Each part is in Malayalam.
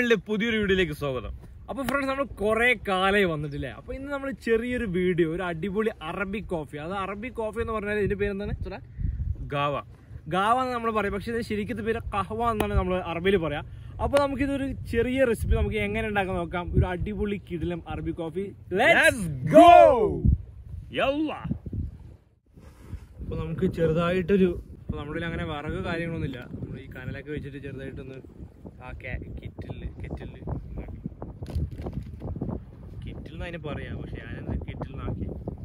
ചാനലിന്റെ പുതിയൊരു വീഡിയോയിലേക്ക് സ്വാഗതം അപ്പൊ ഫ്രണ്ട്സ് നമ്മൾ കുറെ കാലമായി വന്നിട്ടില്ലേ അപ്പൊ ഇന്ന് നമ്മൾ ചെറിയൊരു വീഡിയോ ഒരു അടിപൊളി അറബിക് കോഫി അത് അറബിക് കോഫി എന്ന് പറഞ്ഞാൽ ഇതിന്റെ പേര് എന്താണ് സുരാ? ഗാവ ഗാവ എന്ന് നമ്മൾ പറയും പക്ഷെ ഇത് ശരിക്കത്തെ പേര് കഹവ എന്നാണ് നമ്മൾ അറബിയിൽ പറയാ അപ്പൊ നമുക്ക് ഇതൊരു ചെറിയ റെസിപ്പി നമുക്ക് എങ്ങനെ ഉണ്ടാക്കാൻ നോക്കാം ഒരു അടിപൊളി കിടിലം അറബിക് കോഫി Let's go! യല്ലാ. അപ്പൊ നമുക്ക് ചെറുതായിട്ടൊരു ഇപ്പൊ നമ്മുടെ കയ്യിൽ അങ്ങനെ വിറക് കാര്യങ്ങളൊന്നുമില്ല നമ്മൾ ഈ കനലൊക്കെ വെച്ചിട്ട് ചെറുതായിട്ടൊന്ന് ആ കിറ്റില് കെറ്റില് കിറ്റിൽ എന്ന് അതിന് പറയാം പക്ഷെ ഞാനെന്ത് കിറ്റിൽ നിന്നാക്കി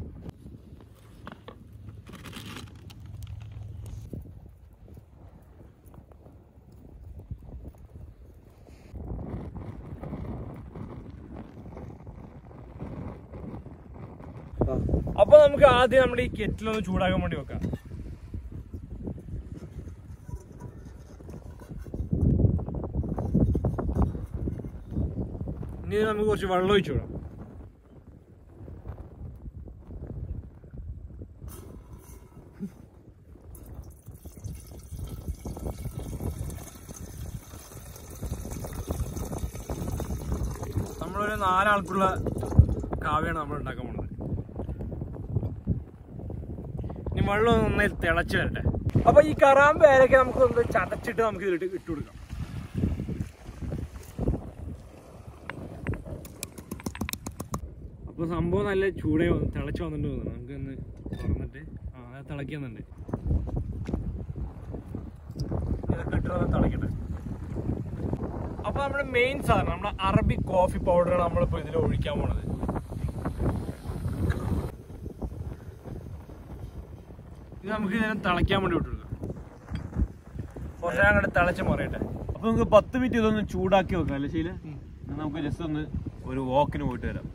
അപ്പൊ നമുക്ക് ആദ്യം നമ്മുടെ ഈ കെറ്റിലൊന്ന് ചൂടാക്കാൻ വേണ്ടി വെക്കാം ഇനി നമുക്ക് കുറച്ച് വെള്ളം ഒഴിച്ചു വിടാം നമ്മളൊരു നാലാൾക്കുള്ള കാവ്യാണ് നമ്മൾ ഉണ്ടാക്കാൻ പോണത് ഇനി വെള്ളം നന്നായി തിളച്ച് വരട്ടെ അപ്പൊ ഈ കറാമ്പ് പേരൊക്കെ നമുക്ക് ഒന്ന് ചതച്ചിട്ട് നമുക്ക് ഇതിലിട്ട് ഇട്ട് കൊടുക്കാം അപ്പൊ സംഭവം നല്ല ചൂടേ വന്ന് തിളച്ച് വന്നിട്ട് തോന്നുന്നു നമുക്ക് ഒന്ന് തുറന്നിട്ട് ആ അത് തിളക്കുന്നുണ്ട് ഇതൊക്കെ ഇട്ട് തിളക്കട്ടെ അപ്പൊ നമ്മുടെ മെയിൻ സാധനം നമ്മുടെ അറബിക് കോഫി പൗഡർ നമ്മളിപ്പോ ഇതിൽ ഒഴിക്കാൻ പോണത് ഇത് നമുക്ക് ഇതിനെ തിളയ്ക്കാൻ വേണ്ടി വിട്ടുകൊടുക്കാം കുറച്ച് നേരം അങ്ങോട്ട് തിളച്ച് മറിയട്ടെ അപ്പൊ നമുക്ക് പത്ത് മിനിറ്റ് ഇതൊന്ന് ചൂടാക്കി വെക്കാം അല്ലേ ശീല എന്നാ നമുക്ക് ജസ്റ്റ് ഒന്ന് ഒരു വാക്കിന് പോയിട്ട് വരാം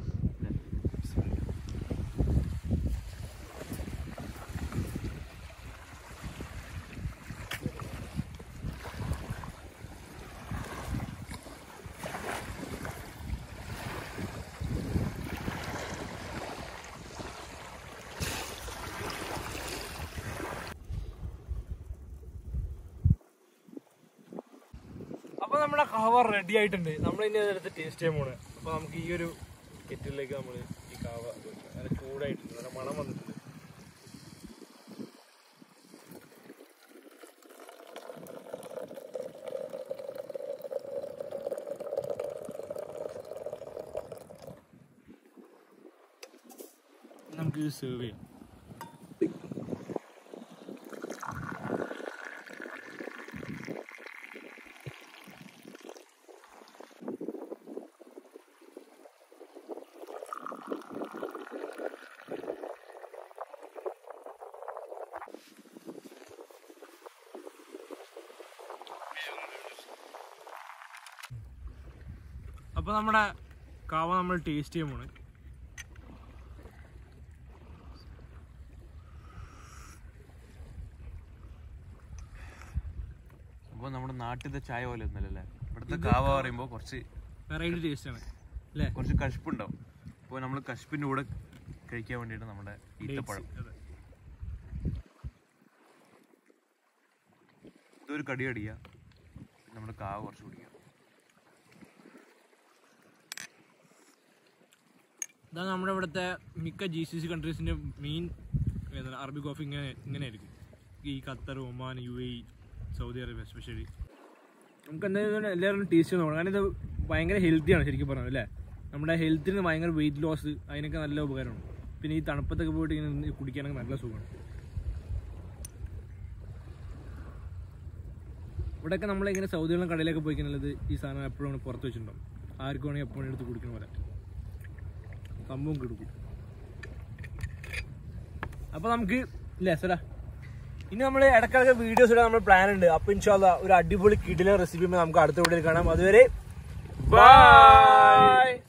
അപ്പൊ നമ്മുടെ കവർ റെഡി ആയിട്ടുണ്ട് നമ്മൾ ഇനി അതെടുത്ത് ടേസ്റ്റ് ചെയ്യാൻ പോണ് അപ്പൊ നമുക്ക് ഈ ഒരു കെറ്റിലേക്ക് നമ്മൾ ഈ കവ നല്ല ചൂടായിട്ടുണ്ട് നല്ല മണം വന്നിട്ടുണ്ട് നമുക്ക് ഇത് സെർവ് ചെയ്യാം അപ്പൊ നമ്മുടെ കാവ നമ്മൾ ടേസ്റ്റ് ചെയ്യാൻ പോണ് അപ്പൊ നമ്മുടെ നാട്ടിലത്തെ ചായ പോലെ ഒന്നല്ലേ ഇവിടുത്തെ കാവ പറയുമ്പോ കുറച്ച് വെറൈറ്റി ടേസ്റ്റ് ആണ് അല്ലേ കുറച്ച് കഷ്പുണ്ടാവും അപ്പോൾ നമ്മൾ കഷ്പിന്റെ കൂടെ കഴിക്കാൻ വേണ്ടിയിട്ട് നമ്മുടെ ഈത്തപ്പഴം അതെ. ഇതൊരു കടി കടിക്കുക പിന്നെ നമ്മുടെ കാവ കുറച്ച് കുടിക്കുക ഇതാണ് നമ്മുടെ ഇവിടുത്തെ മിക്ക ജി സി സി കൺട്രീസിന്റെ മെയിൻ അറബി കോഫി ഇങ്ങനെ ഇങ്ങനെ ആയിരിക്കും ഈ Qatar Oman U A Saudi Arabia especially നമുക്ക് എന്തായാലും എല്ലാവരും ടേസ്റ്റ് നോക്കണം കാരണം ഇത് ഭയങ്കര ഹെൽത്തിയാണ് ശരിക്കും പറഞ്ഞത് അല്ലേ നമ്മുടെ ഹെൽത്തിന് ഭയങ്കര വെയിറ്റ് ലോസ് അതിനൊക്കെ നല്ല ഉപകാരമാണ് പിന്നെ ഈ തണുപ്പത്തൊക്കെ പോയിട്ട് ഇങ്ങനെ നിന്ന് കുടിക്കാനൊക്കെ നല്ല സുഖമാണ് ഇവിടെയൊക്കെ നമ്മളിങ്ങനെ സൗദികളും കടയിലൊക്കെ പോയി കഴിഞ്ഞാൽ ഈ സാധനം എപ്പോഴും പുറത്ത് വെച്ചിട്ടുണ്ടാവും ആർക്കും വേണമെങ്കിൽ എപ്പോഴും എടുത്ത് കുടിക്കുന്ന പോലെ സംഭവം കിടക്കും അപ്പൊ നമുക്ക് ഇല്ലേ സലാ ഇനി നമ്മൾ ഇടയ്ക്കിടയ്ക്ക് വീഡിയോസ് ഇടാൻ നമ്മൾ പ്ലാൻ ഉണ്ട് അപ്പൊ ഇൻഷാല്ല ഒരു അടിപൊളി കിടില റെസിപ്പി നമുക്ക് അടുത്ത വീഡിയോയിൽ കാണാം അതുവരെ ബൈ